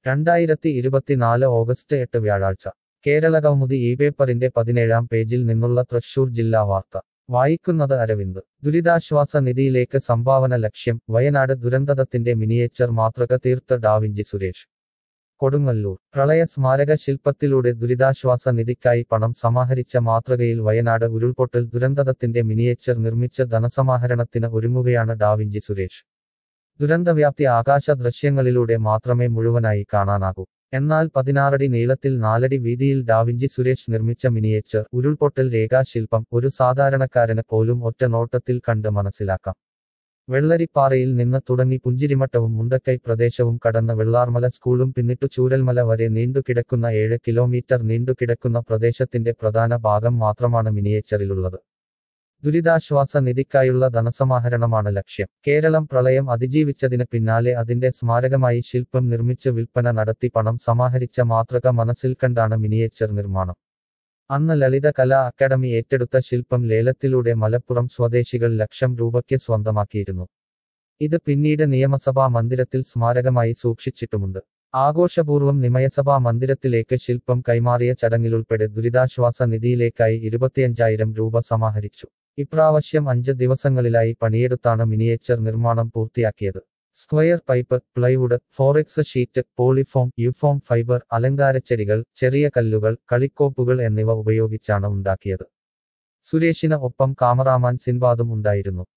രണ്ടായിരത്തി ഇരുപത്തിനാല് ഓഗസ്റ്റ് എട്ട് വ്യാഴാഴ്ച കേരള കൗമുദി ഈ പേപ്പറിന്റെ പതിനേഴാം പേജിൽ നിന്നുള്ള തൃശൂർ ജില്ലാ വാർത്ത വായിക്കുന്നത് അരവിന്ദ് ദുരിതാശ്വാസ നിധിയിലേക്ക് സംഭാവന ലക്ഷ്യം വയനാട് ദുരന്തത്തിന്റെ മിനിയേച്ചർ മാതൃക തീർത്ത ഡാവിഞ്ചി സുരേഷ് കൊടുങ്ങല്ലൂർ പ്രളയ സ്മാരക ശില്പത്തിലൂടെ ദുരിതാശ്വാസ നിധിക്കായി പണം സമാഹരിച്ച മാതൃകയിൽ വയനാട് ഉരുൾപൊട്ടൽ ദുരന്തത്തിന്റെ മിനിയേച്ചർ നിർമ്മിച്ച ധനസമാഹരണത്തിന് ഒരുങ്ങുകയാണ് ഡാവിഞ്ചി സുരേഷ് ദുരന്തവ്യാപ്തി ആകാശ ദൃശ്യങ്ങളിലൂടെ മാത്രമേ മുഴുവനായി കാണാനാകൂ എന്നാൽ പതിനാറടി നീളത്തിൽ നാലടി വീതിയിൽ ഡാവിഞ്ചി സുരേഷ് നിർമ്മിച്ച മിനിയേച്ചർ ഉരുൾപൊട്ടൽ രേഖാശില്പം ഒരു സാധാരണക്കാരന് പോലും ഒറ്റ നോട്ടത്തിൽ കണ്ട് മനസ്സിലാക്കാം വെള്ളരിപ്പാറയിൽ നിന്ന് തുടങ്ങി പുഞ്ചിരിമട്ടവും മുണ്ടക്കൈ പ്രദേശവും കടന്ന് വെള്ളാർമല സ്കൂളും പിന്നിട്ടു ചൂരൽമല വരെ നീണ്ടുകിടക്കുന്ന ഏഴ് കിലോമീറ്റർ നീണ്ടുകിടക്കുന്ന പ്രദേശത്തിന്റെ പ്രധാന ഭാഗം മാത്രമാണ് മിനിയേച്ചറിലുള്ളത് ദുരിതാശ്വാസ നിധിക്കായുള്ള ധനസമാഹരണമാണ് ലക്ഷ്യം കേരളം പ്രളയം അതിജീവിച്ചതിന് പിന്നാലെ അതിന്റെ സ്മാരകമായി ശില്പം നിർമ്മിച്ച് വിൽപ്പന നടത്തി പണം സമാഹരിച്ച മാതൃക മനസ്സിൽ കണ്ടാണ് മിനിയേച്ചർ നിർമ്മാണം അന്ന് ലളിത കലാ അക്കാദമി ഏറ്റെടുത്ത ശില്പം ലേലത്തിലൂടെ മലപ്പുറം സ്വദേശികൾ ലക്ഷം രൂപയ്ക്ക് സ്വന്തമാക്കിയിരുന്നു ഇത് പിന്നീട് നിയമസഭാ മന്ദിരത്തിൽ സ്മാരകമായി സൂക്ഷിച്ചിട്ടുമുണ്ട് ആഘോഷപൂർവ്വം നിമയസഭാ മന്ദിരത്തിലേക്ക് ശില്പം കൈമാറിയ ചടങ്ങിലുൾപ്പെടെ ദുരിതാശ്വാസ നിധിയിലേക്കായി ഇരുപത്തിയഞ്ചായിരം രൂപ സമാഹരിച്ചു ഇപ്രാവശ്യം അഞ്ച് ദിവസങ്ങളിലായി പണിയെടുത്താണ് മിനിയേച്ചർ നിർമ്മാണം പൂർത്തിയാക്കിയത് square pipe plywood forex sheet polyfoam യുഫോം ഫൈബർ അലങ്കാരച്ചെടികൾ ചെറിയ കല്ലുകൾ കളിക്കോപ്പുകൾ എന്നിവ ഉപയോഗിച്ചാണ് ഉണ്ടാക്കിയത് സുരേഷിന് ഒപ്പം കാമറാമാൻ സിൻബാദും ഉണ്ടായിരുന്നു